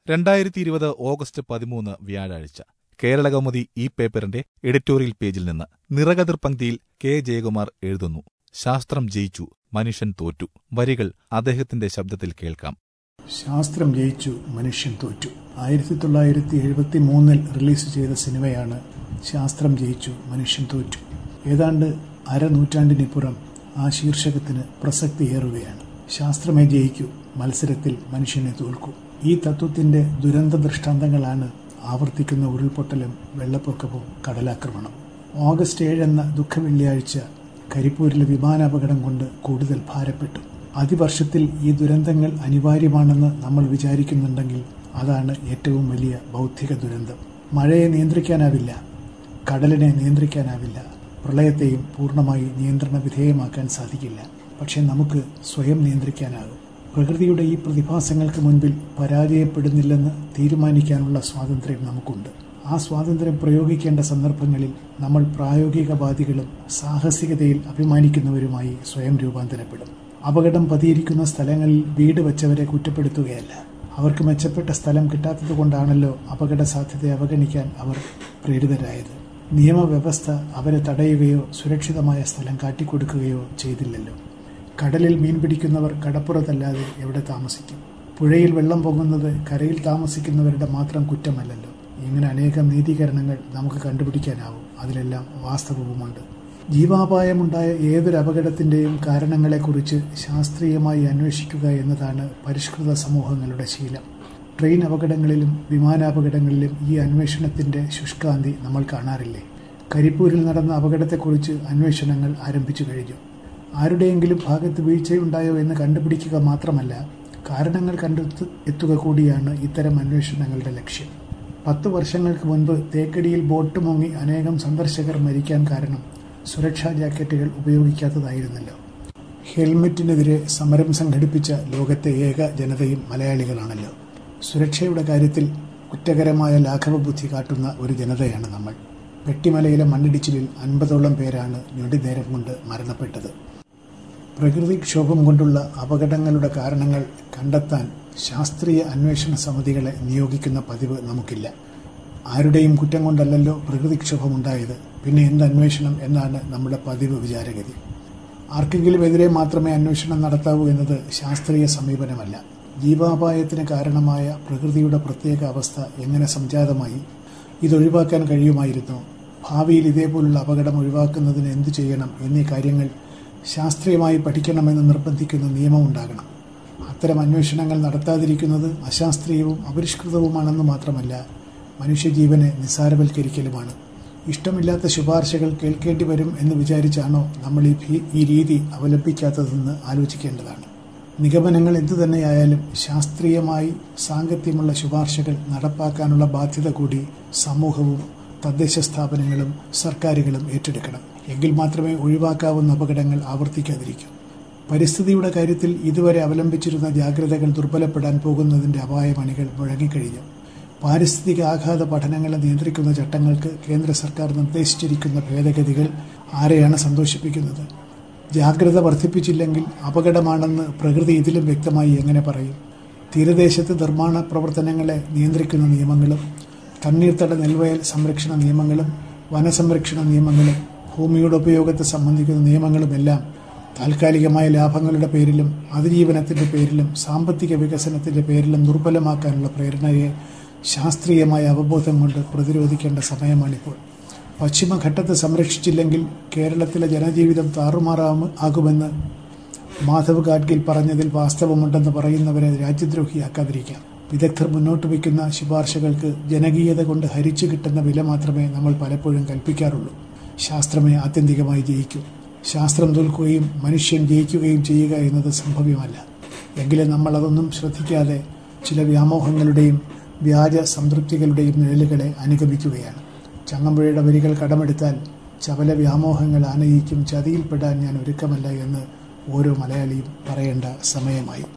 രണ്ടായിരത്തി ഇരുപത് ഓഗസ്റ്റ് പതിമൂന്ന് വ്യാഴാഴ്ച കേരളകൗമുദി ഈ പേപ്പറിന്റെ എഡിറ്റോറിയൽ പേജിൽ നിന്ന് നിറകതിർ പങ്ക്തിയിൽ കെ ജയകുമാർ എഴുതുന്നു ശാസ്ത്രം ജയിച്ചു മനുഷ്യൻ തോറ്റു വരികൾ അദ്ദേഹത്തിന്റെ ശബ്ദത്തിൽ കേൾക്കാം ശാസ്ത്രം ജയിച്ചു മനുഷ്യൻ തോറ്റു ആയിരത്തി തൊള്ളായിരത്തി എഴുപത്തി മൂന്നിൽ റിലീസ് ചെയ്ത സിനിമയാണ് ശാസ്ത്രം ജയിച്ചു മനുഷ്യൻ തോറ്റു ഏതാണ്ട് അരനൂറ്റാണ്ടിനിപ്പുറം ആ ശീർഷകത്തിന് പ്രസക്തിയേറുകയാണ് ശാസ്ത്രമേ ജയിക്കൂ മത്സരത്തിൽ മനുഷ്യനെ തോൽക്കൂ ഈ തത്വത്തിന്റെ ദുരന്ത ദൃഷ്ടാന്തങ്ങളാണ് ആവർത്തിക്കുന്ന ഉരുൾപൊട്ടലും വെള്ളപ്പൊക്കവും കടലാക്രമണം ഓഗസ്റ്റ് ഏഴ് എന്ന ദുഃഖവെള്ളിയാഴ്ച കരിപ്പൂരിലെ വിമാനാപകടം കൊണ്ട് കൂടുതൽ ഭാരപ്പെട്ടു അതിവർഷത്തിൽ ഈ ദുരന്തങ്ങൾ അനിവാര്യമാണെന്ന് നമ്മൾ വിചാരിക്കുന്നുണ്ടെങ്കിൽ അതാണ് ഏറ്റവും വലിയ ബൗദ്ധിക ദുരന്തം മഴയെ നിയന്ത്രിക്കാനാവില്ല കടലിനെ നിയന്ത്രിക്കാനാവില്ല പ്രളയത്തെയും പൂർണ്ണമായി നിയന്ത്രണ വിധേയമാക്കാൻ സാധിക്കില്ല പക്ഷെ നമുക്ക് സ്വയം നിയന്ത്രിക്കാനാകും പ്രകൃതിയുടെ ഈ പ്രതിഭാസങ്ങൾക്ക് മുൻപിൽ പരാജയപ്പെടുന്നില്ലെന്ന് തീരുമാനിക്കാനുള്ള സ്വാതന്ത്ര്യം നമുക്കുണ്ട് ആ സ്വാതന്ത്ര്യം പ്രയോഗിക്കേണ്ട സന്ദർഭങ്ങളിൽ നമ്മൾ പ്രായോഗികവാദികളും സാഹസികതയിൽ അഭിമാനിക്കുന്നവരുമായി സ്വയം രൂപാന്തരപ്പെടും അപകടം പതിയിരിക്കുന്ന സ്ഥലങ്ങളിൽ വീട് വെച്ചവരെ കുറ്റപ്പെടുത്തുകയല്ല അവർക്ക് മെച്ചപ്പെട്ട സ്ഥലം കിട്ടാത്തത് കൊണ്ടാണല്ലോ അപകട സാധ്യത അവഗണിക്കാൻ അവർ പ്രേരിതരായത് നിയമവ്യവസ്ഥ അവരെ തടയുകയോ സുരക്ഷിതമായ സ്ഥലം കാട്ടിക്കൊടുക്കുകയോ ചെയ്തില്ലല്ലോ കടലിൽ മീൻ പിടിക്കുന്നവർ കടപ്പുറത്തല്ലാതെ എവിടെ താമസിക്കും പുഴയിൽ വെള്ളം പൊങ്ങുന്നത് കരയിൽ താമസിക്കുന്നവരുടെ മാത്രം കുറ്റമല്ലല്ലോ ഇങ്ങനെ അനേകം നീതീകരണങ്ങൾ നമുക്ക് കണ്ടുപിടിക്കാനാവും അതിലെല്ലാം വാസ്തവവുമുണ്ട് ജീവാപായമുണ്ടായ ഏതൊരു അപകടത്തിന്റെയും കാരണങ്ങളെക്കുറിച്ച് ശാസ്ത്രീയമായി അന്വേഷിക്കുക എന്നതാണ് പരിഷ്കൃത സമൂഹങ്ങളുടെ ശീലം ട്രെയിൻ അപകടങ്ങളിലും വിമാനാപകടങ്ങളിലും ഈ അന്വേഷണത്തിന്റെ ശുഷ്കാന്തി നമ്മൾ കാണാറില്ലേ കരിപ്പൂരിൽ നടന്ന അപകടത്തെക്കുറിച്ച് അന്വേഷണങ്ങൾ ആരംഭിച്ചു കഴിഞ്ഞു ആരുടെയെങ്കിലും ഭാഗത്ത് വീഴ്ചയുണ്ടായോ എന്ന് കണ്ടുപിടിക്കുക മാത്രമല്ല കാരണങ്ങൾ കണ്ടെത്ത് എത്തുക കൂടിയാണ് ഇത്തരം അന്വേഷണങ്ങളുടെ ലക്ഷ്യം പത്ത് വർഷങ്ങൾക്ക് മുൻപ് തേക്കടിയിൽ ബോട്ട് മുങ്ങി അനേകം സന്ദർശകർ മരിക്കാൻ കാരണം സുരക്ഷാ ജാക്കറ്റുകൾ ഉപയോഗിക്കാത്തതായിരുന്നല്ലോ ഹെൽമെറ്റിനെതിരെ സമരം സംഘടിപ്പിച്ച ലോകത്തെ ഏക ജനതയും മലയാളികളാണല്ലോ സുരക്ഷയുടെ കാര്യത്തിൽ കുറ്റകരമായ ലാഘവബുദ്ധി കാട്ടുന്ന ഒരു ജനതയാണ് നമ്മൾ പെട്ടിമലയിലെ മണ്ണിടിച്ചിലിൽ അൻപതോളം പേരാണ് ഞൊടിനേരം കൊണ്ട് മരണപ്പെട്ടത് പ്രകൃതിക്ഷോഭം കൊണ്ടുള്ള അപകടങ്ങളുടെ കാരണങ്ങൾ കണ്ടെത്താൻ ശാസ്ത്രീയ അന്വേഷണ സമിതികളെ നിയോഗിക്കുന്ന പതിവ് നമുക്കില്ല ആരുടെയും കുറ്റം കൊണ്ടല്ലല്ലോ പ്രകൃതിക്ഷോഭമുണ്ടായത് പിന്നെ എന്ത് അന്വേഷണം എന്നാണ് നമ്മുടെ പതിവ് വിചാരഗതി ആർക്കെങ്കിലും എതിരെ മാത്രമേ അന്വേഷണം നടത്താവൂ എന്നത് ശാസ്ത്രീയ സമീപനമല്ല ജീവാപായത്തിന് കാരണമായ പ്രകൃതിയുടെ പ്രത്യേക അവസ്ഥ എങ്ങനെ സംജാതമായി ഇതൊഴിവാക്കാൻ കഴിയുമായിരുന്നു ഭാവിയിൽ ഇതേപോലുള്ള അപകടം ഒഴിവാക്കുന്നതിന് എന്തു ചെയ്യണം എന്നീ കാര്യങ്ങൾ ശാസ്ത്രീയമായി പഠിക്കണമെന്ന് നിർബന്ധിക്കുന്ന നിയമമുണ്ടാകണം അത്തരം അന്വേഷണങ്ങൾ നടത്താതിരിക്കുന്നത് അശാസ്ത്രീയവും അപരിഷ്കൃതവുമാണെന്ന് മാത്രമല്ല മനുഷ്യജീവനെ നിസ്സാരവൽക്കരിക്കലുമാണ് ഇഷ്ടമില്ലാത്ത ശുപാർശകൾ കേൾക്കേണ്ടി വരും എന്ന് വിചാരിച്ചാണോ നമ്മൾ ഈ ഈ രീതി അവലംബിക്കാത്തതെന്ന് ആലോചിക്കേണ്ടതാണ് നിഗമനങ്ങൾ എന്തു തന്നെയായാലും ശാസ്ത്രീയമായി സാങ്കത്യമുള്ള ശുപാർശകൾ നടപ്പാക്കാനുള്ള ബാധ്യത കൂടി സമൂഹവും തദ്ദേശ സ്ഥാപനങ്ങളും സർക്കാരുകളും ഏറ്റെടുക്കണം എങ്കിൽ മാത്രമേ ഒഴിവാക്കാവുന്ന അപകടങ്ങൾ ആവർത്തിക്കാതിരിക്കൂ പരിസ്ഥിതിയുടെ കാര്യത്തിൽ ഇതുവരെ അവലംബിച്ചിരുന്ന ജാഗ്രതകൾ ദുർബലപ്പെടാൻ പോകുന്നതിന്റെ അപായമണികൾ മുഴങ്ങിക്കഴിഞ്ഞു പാരിസ്ഥിതിക ആഘാത പഠനങ്ങളെ നിയന്ത്രിക്കുന്ന ചട്ടങ്ങൾക്ക് കേന്ദ്ര സർക്കാർ നിർദ്ദേശിച്ചിരിക്കുന്ന ഭേദഗതികൾ ആരെയാണ് സന്തോഷിപ്പിക്കുന്നത് ജാഗ്രത വർദ്ധിപ്പിച്ചില്ലെങ്കിൽ അപകടമാണെന്ന് പ്രകൃതി ഇതിലും വ്യക്തമായി എങ്ങനെ പറയും തീരദേശത്ത് നിർമ്മാണ പ്രവർത്തനങ്ങളെ നിയന്ത്രിക്കുന്ന നിയമങ്ങളും തണ്ണീർത്തട നെൽവയൽ സംരക്ഷണ നിയമങ്ങളും വനസംരക്ഷണ നിയമങ്ങളും ഭൂമിയുടെ ഉപയോഗത്തെ സംബന്ധിക്കുന്ന നിയമങ്ങളുമെല്ലാം താൽക്കാലികമായ ലാഭങ്ങളുടെ പേരിലും അതിജീവനത്തിന്റെ പേരിലും സാമ്പത്തിക വികസനത്തിന്റെ പേരിലും ദുർബലമാക്കാനുള്ള പ്രേരണയെ ശാസ്ത്രീയമായ അവബോധം കൊണ്ട് പ്രതിരോധിക്കേണ്ട സമയമാണിപ്പോൾ പശ്ചിമഘട്ടത്തെ സംരക്ഷിച്ചില്ലെങ്കിൽ കേരളത്തിലെ ജനജീവിതം താറുമാറാമ ആകുമെന്ന് മാധവ് ഗാഡ്ഗിൽ പറഞ്ഞതിൽ വാസ്തവമുണ്ടെന്ന് പറയുന്നവരെ രാജ്യദ്രോഹിയാക്കാതിരിക്കാം വിദഗ്ധർ മുന്നോട്ട് വയ്ക്കുന്ന ശുപാർശകൾക്ക് ജനകീയത കൊണ്ട് ഹരിച്ചു കിട്ടുന്ന വില മാത്രമേ നമ്മൾ പലപ്പോഴും കൽപ്പിക്കാറുള്ളൂ ശാസ്ത്രമേ ആത്യന്തികമായി ജയിക്കൂ ശാസ്ത്രം തോൽക്കുകയും മനുഷ്യൻ ജയിക്കുകയും ചെയ്യുക എന്നത് സംഭവ്യമല്ല എങ്കിലും നമ്മൾ അതൊന്നും ശ്രദ്ധിക്കാതെ ചില വ്യാമോഹങ്ങളുടെയും വ്യാജ സംതൃപ്തികളുടെയും നിഴലുകളെ അനുഗമിക്കുകയാണ് ചങ്ങമ്പുഴയുടെ വരികൾ കടമെടുത്താൽ ചപല വ്യാമോഹങ്ങൾ ആനയിക്കും ചതിയിൽപ്പെടാൻ ഞാൻ ഒരുക്കമല്ല എന്ന് ഓരോ മലയാളിയും പറയേണ്ട സമയമായി